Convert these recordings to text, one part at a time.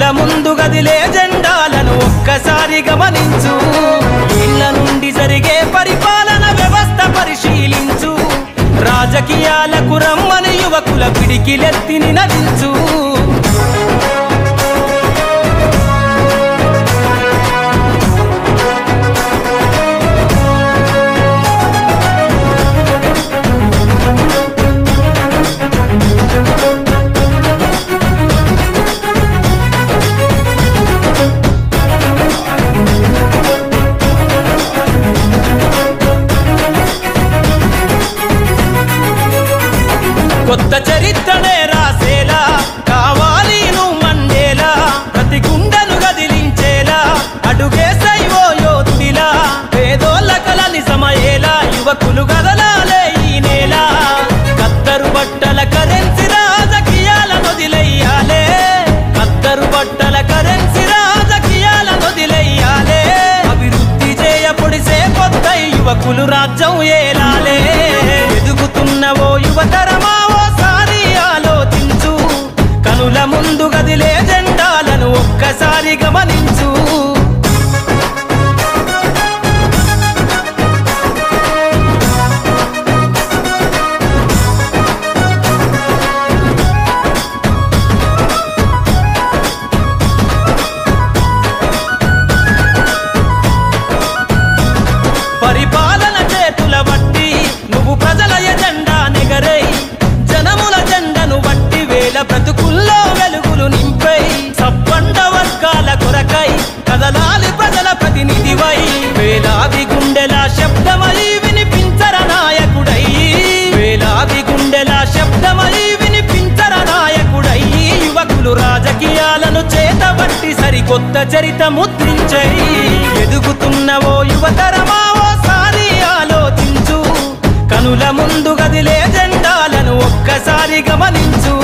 ముందు గదిలే జెండాలను ఒక్కసారి గమనించు ఇళ్ళ నుండి జరిగే పరిపాలన వ్యవస్థ పరిశీలించు రాజకీయాలకు రమ్మని యువకుల పిడికిలెత్తిని నదించు కొత్త చరిత్రనే రాసేలా కావాలి నువ్వు మండేలా ప్రతి గుండెను గదిలించేలా అడుగేసై ఓ యోధుడిలా పేదోళ్ళ కలని సమయేలా యువకులు గదలాలే ఈ నేల కత్తరు బట్టల కరెన్సీ రాజకీయాల వదిలెయ్యాలే కత్తరు బట్టల కరెన్సీ రాజకీయాల వదిలెయ్యాలే అభివృద్ధి చేయపొడిసే కొత్త యువకులు రాజ్యం ఏలాలే ఎదుగుతున్న ఓ యువతరమా ఓసారి ఆలోచించు కనుల ముందు గదిలే జెండాలను ఒక్కసారి గమనించు పరిపాలన చేతుల బట్టి నువ్వు ప్రజల ఎజెండా నెగరై జనముల జెండను బట్టి వేల బ్రతుకుల్లో వెలుగులు నింపై సబ్బండ వర్గాల కొరకై కదలాలి ప్రజల ప్రతినిధివై వేలాది గుండెల శబ్దమై వినిపించర నాయకుడై వేలాది గుండెల శబ్దమై వినిపించర నాయకుడై యువకులు రాజకీయాలను చేతబట్టి సరికొత్త చరిత ముద్రించై ఎదుగుతున్న ఓ యువతరమా ఓసారి ఆలోచించు కనుల ముందు గదిలే జెండాలను ఒక్కసారి గమనించు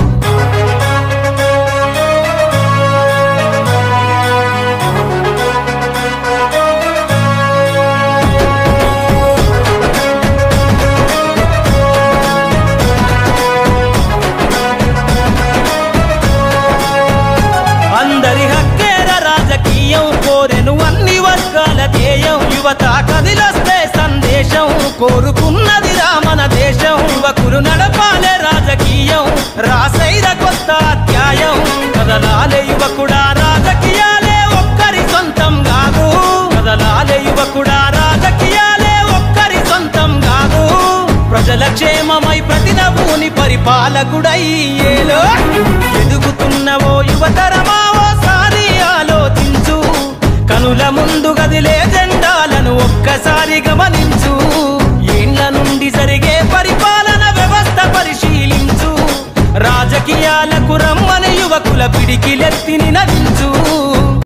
అందరి హక్కేర రాజకీయం కోరెను అన్ని వర్గాల ధ్యేయం యువత కదిలొస్తే సందేశం కోరుకున్నది రామన దేశం యువకులు నడపాలే రాజకీయం రాసైర కొత్త అధ్యాయం కదలాలే యువకుడా రాజకీయాలే ఒక్కరి సొంతం కాదు కదలాలే యువకుడా రాజకీయాలే ఒక్కరి సొంతం కాదు ప్రజల క్షేమమై ప్రతి నవ్వుని పరిపాలకుడై ఏలో ఎదుగుతున్న ఓ యువతరమా ఓసారి ఆలోచించు కనుల ముందు గదిలే జెండాలను ఒక్కసారి గమనించు ఏండ్ల నుండి జరిగే పరిపాలన వ్యవస్థ పరిశీలించు రాజకీయాలకు రమ్మని యువకుల పిడికిలెత్తిని నదించు